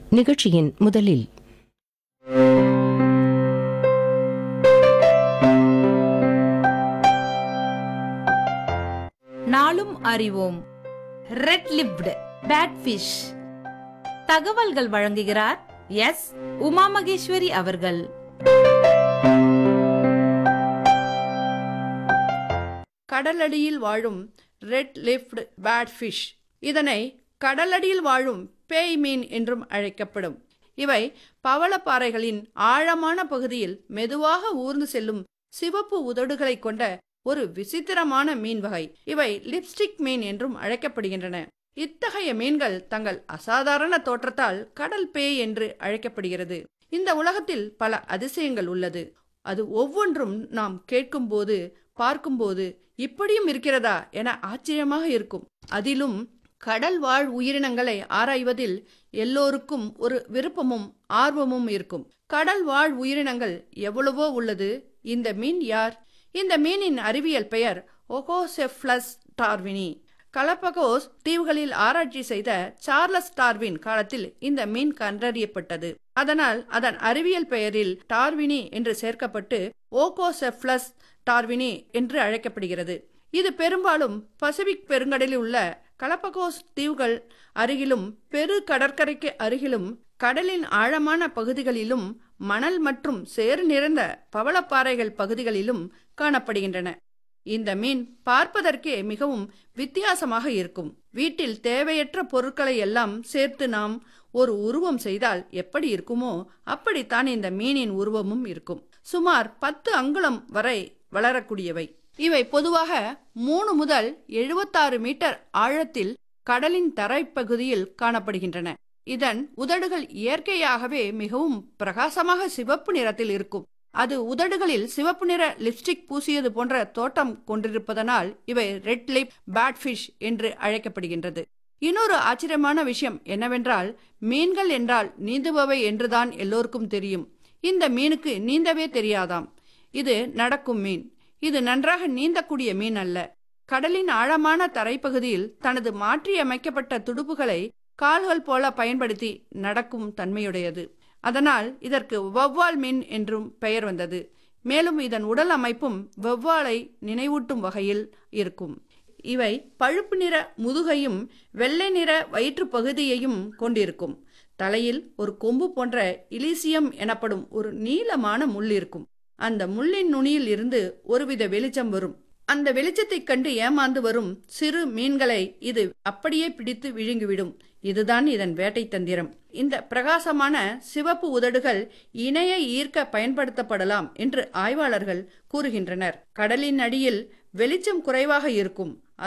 நிகழ்ச்சியின் முதலில் நாளும் அறிவோம் ரெட் லிப்டு பேட் ஃபிஷ் தகவல்கள் வழங்குகிறார் எஸ் உமா மகேஸ்வரி அவர்கள் கடலடியில் வாழும் ரெட் லிஃப்ட் பேட்ஃபிஷ் இதனை கடலடியில் வாழும் பேய் மீன் என்றும் அழைக்கப்படும் இவை பவளப்பாறைகளின் ஆழமான பகுதியில் மெதுவாக ஊர்ந்து செல்லும் சிவப்பு உதடுகளை கொண்ட ஒரு விசித்திரமான மீன் வகை இவை லிப்ஸ்டிக் மீன் என்றும் அழைக்கப்படுகின்றன இத்தகைய மீன்கள் தங்கள் அசாதாரண தோற்றத்தால் கடல் பேய் என்று அழைக்கப்படுகிறது இந்த உலகத்தில் பல அதிசயங்கள் உள்ளது அது ஒவ்வொன்றும் நாம் கேட்கும்போது பார்க்கும்போது இப்படியும் இருக்கிறதா என ஆச்சரியமாக இருக்கும் அதிலும் கடல் வாழ் உயிரினங்களை ஆராய்வதில் எல்லோருக்கும் ஒரு விருப்பமும் ஆர்வமும் இருக்கும் கடல் வாழ் உயிரினங்கள் எவ்வளவோ உள்ளது இந்த மீன் யார் இந்த மீனின் அறிவியல் பெயர் ஒகோசெஃப்ளஸ் டார்வினி கலப்பகோஸ் தீவுகளில் ஆராய்ச்சி செய்த சார்லஸ் டார்வின் காலத்தில் இந்த மீன் கண்டறியப்பட்டது அதனால் அதன் அறிவியல் பெயரில் டார்வினி என்று சேர்க்கப்பட்டு ஓகோசெஃப்ளஸ் டார்வினி என்று அழைக்கப்படுகிறது இது பெரும்பாலும் பசிபிக் பெருங்கடலில் உள்ள கலப்பகோஸ் தீவுகள் அருகிலும் பெரு கடற்கரைக்கு அருகிலும் கடலின் ஆழமான பகுதிகளிலும் மணல் மற்றும் சேறு நிறைந்த பவளப்பாறைகள் பகுதிகளிலும் காணப்படுகின்றன இந்த மீன் பார்ப்பதற்கே மிகவும் வித்தியாசமாக இருக்கும் வீட்டில் தேவையற்ற பொருட்களை எல்லாம் சேர்த்து நாம் ஒரு உருவம் செய்தால் எப்படி இருக்குமோ அப்படித்தான் இந்த மீனின் உருவமும் இருக்கும் சுமார் பத்து அங்குலம் வரை வளரக்கூடியவை இவை பொதுவாக மூணு முதல் எழுபத்தாறு மீட்டர் ஆழத்தில் கடலின் தரைப்பகுதியில் காணப்படுகின்றன இதன் உதடுகள் இயற்கையாகவே மிகவும் பிரகாசமாக சிவப்பு நிறத்தில் இருக்கும் அது உதடுகளில் சிவப்பு நிற லிப்ஸ்டிக் பூசியது போன்ற தோட்டம் கொண்டிருப்பதனால் இவை ரெட் லிப் பேட்ஃபிஷ் என்று அழைக்கப்படுகின்றது இன்னொரு ஆச்சரியமான விஷயம் என்னவென்றால் மீன்கள் என்றால் நீந்துபவை என்றுதான் எல்லோருக்கும் தெரியும் இந்த மீனுக்கு நீந்தவே தெரியாதாம் இது நடக்கும் மீன் இது நன்றாக நீந்தக்கூடிய மீன் அல்ல கடலின் ஆழமான தரைப்பகுதியில் தனது மாற்றியமைக்கப்பட்ட துடுப்புகளை கால்கள் போல பயன்படுத்தி நடக்கும் தன்மையுடையது அதனால் இதற்கு வௌவால் மீன் என்றும் பெயர் வந்தது மேலும் இதன் உடல் அமைப்பும் வௌவாலை நினைவூட்டும் வகையில் இருக்கும் இவை பழுப்பு நிற முதுகையும் வெள்ளை நிற வயிற்று பகுதியையும் கொண்டிருக்கும் தலையில் ஒரு கொம்பு போன்ற இலிசியம் எனப்படும் ஒரு நீளமான முள் இருக்கும் அந்த முள்ளின் நுனியில் இருந்து ஒருவித வெளிச்சம் வரும் அந்த வெளிச்சத்தைக் கண்டு ஏமாந்து வரும் சிறு மீன்களை இது அப்படியே பிடித்து விழுங்கிவிடும் இதுதான் இதன் வேட்டை தந்திரம் இந்த பிரகாசமான சிவப்பு உதடுகள் இணையை ஈர்க்க பயன்படுத்தப்படலாம் என்று ஆய்வாளர்கள் கூறுகின்றனர் கடலின் அடியில் வெளிச்சம் குறைவாக இருக்கும்